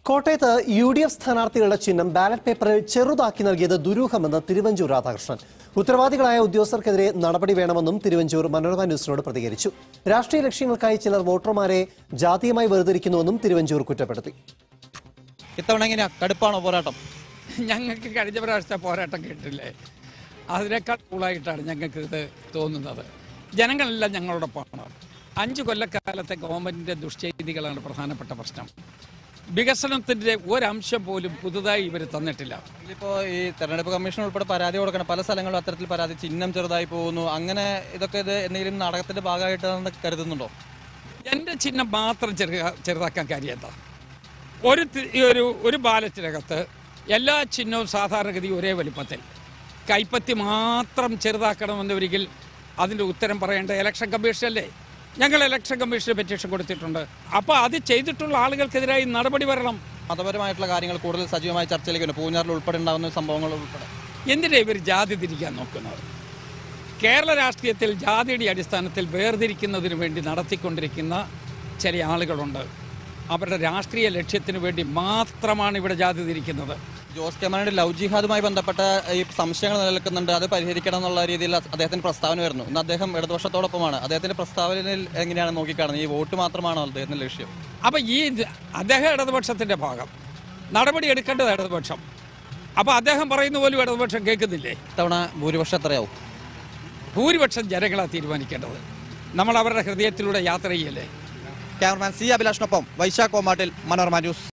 കോട്ടയത്ത് U D F സ്ഥാനാർത്ഥികളുടെ ചിഹ്നം ബാലറ്റ് പേപ്പറിൽ ചെറുതാക്കി നൽകിയത് ദുരൂഹമെന്ന് തിരുവഞ്ചൂർ രാധാകൃഷ്ണൻ ഉത്തരവാദികളായ ഉദ്യോഗസ്ഥർക്കെതിരെ നടപടി വേണമെന്നും തിരുവഞ്ചൂർ മനോരമ ന്യൂസിനോട് പ്രതികരിച്ചു രാഷ്ട്രീയ ലക്ഷ്യങ്ങൾക്കായി ചിലർ വോട്ടർമാരെ ജാതീയമായി വേർതിരിക്കുന്നുവെന്നും തിരുവഞ്ചൂർ കുറ്റപ്പെടുത്തി ഇത്തവണ എങ്ങനെയാ കടുപ്പാണോ പോരാട്ടം ഞങ്ങൾക്ക് കഴിഞ്ഞ പ്രാവശ്യത്തെ പോരാട്ടം കേട്ടില്ലേ അതിനേക്കാൾ കൂളായിട്ടാണ് ഞങ്ങൾക്ക് ഇത് തോന്നുന്നത് ജനങ്ങളെല്ലാം ഞങ്ങളോടൊപ്പമാണ് അഞ്ച് കൊല്ലക്കാലത്തെ ഗവൺമെന്റിന്റെ ദുഷ്ചെയ്തികളാണ് പ്രധാനപ്പെട്ട പ്രശ്നം വികസനത്തിന്റെ ഒരംശം പോലും പുതുതായി ഇവർ തന്നിട്ടില്ല ഇതിപ്പോ ഈ തെരഞ്ഞെടുപ്പ് കമ്മീഷൻ ഉൾപ്പെടെ പരാതി കൊടുക്കണം പല സ്ഥലങ്ങളിലും അത്തരത്തിൽ പരാതി ചിഹ്നം ചെറുതായി പോകുന്നു അങ്ങനെ ഇതൊക്കെ ഇത് എന്തെങ്കിലും നാടകത്തിന്റെ ഭാഗമായിട്ടാണെന്ന് കരുതുന്നുണ്ടോ എൻ്റെ ചിഹ്നം മാത്രം ചെറുക ചെറുതാക്കാൻ കാര്യം എന്താ ഒരു തി- ഈ ഒരു ഒരു ബാലറ്റിനകത്ത് എല്ലാ ചിഹ്നവും സാധാരണഗതി ഒരേ വലിപ്പത്തിൽ കൈപ്പത്തി മാത്രം ചെറുതാക്കണമെന്നൊരിക്കൽ അതിൻ്റെ ഉത്തരം പറയേണ്ട ഇലക്ഷൻ കമ്മീഷനല്ലേ ഞങ്ങൾ ഇലക്ഷൻ കമ്മീഷന് പെറ്റീഷൻ കൊടുത്തിട്ടുണ്ട് അപ്പോൾ അത് ചെയ്തിട്ടുള്ള ആളുകൾക്കെതിരായി നടപടി വരണം മതപരമായിട്ടുള്ള കാര്യങ്ങൾ കൂടുതൽ സജീവമായി ചർച്ചയിലേക്ക് വരും പൂഞ്ഞാറിൽ ഉൾപ്പെടെ ഉണ്ടാകുന്ന സംഭവങ്ങൾ ഉൾപ്പെടെ എന്തിനാ ഇവർ ജാതി തിരിക്കാൻ നോക്കുന്നത് കേരള രാഷ്ട്രീയത്തിൽ ജാതിയുടെ അടിസ്ഥാനത്തിൽ വേർതിരിക്കുന്നതിന് വേണ്ടി നടത്തിക്കൊണ്ടിരിക്കുന്ന ചില ആളുകളുണ്ട് അവരുടെ രാഷ്ട്രീയ ലക്ഷ്യത്തിന് വേണ്ടി മാത്രമാണ് ഇവിടെ ജാതി തിരിക്കുന്നത് ജോസ് കെ മാണിയുടെ ലവ് ജിഹാദുമായി ബന്ധപ്പെട്ട ഈ സംശയങ്ങൾ നിലനിൽക്കുന്നുണ്ട് അത് പരിഹരിക്കണം എന്നുള്ള രീതിയിൽ അദ്ദേഹത്തിന് പ്രസ്താവന വരുന്നു ഇന്ന് അദ്ദേഹം ഇടതുപക്ഷത്തോടൊപ്പമാണ് അദ്ദേഹത്തിന്റെ പ്രസ്താവനയിൽ എങ്ങനെയാണ് നോക്കിക്കാണുന്നത് ഈ വോട്ട് മാത്രമാണോ അദ്ദേഹത്തിന്റെ ലക്ഷ്യം അപ്പം ഈ ഇത് അദ്ദേഹം ഇടതുപക്ഷത്തിൻ്റെ ഭാഗം നടപടി എടുക്കേണ്ടത് ഇടതുപക്ഷം അപ്പോൾ അദ്ദേഹം പറയുന്ന പോലും ഇടതുപക്ഷം കേൾക്കുന്നില്ലേ ഇത്തവണ ഭൂരിപക്ഷം എത്രയാവും ഭൂരിപക്ഷം ജനങ്ങളാണ് തീരുമാനിക്കേണ്ടത് നമ്മൾ അവരുടെ ഹൃദയത്തിലൂടെ യാത്ര ചെയ്യല്ലേ ക്യാമറമാൻ സി അഭിലാഷിനൊപ്പം വൈശാഖ് കോമാട്ടിൽ മനോരമ ന്യൂസ്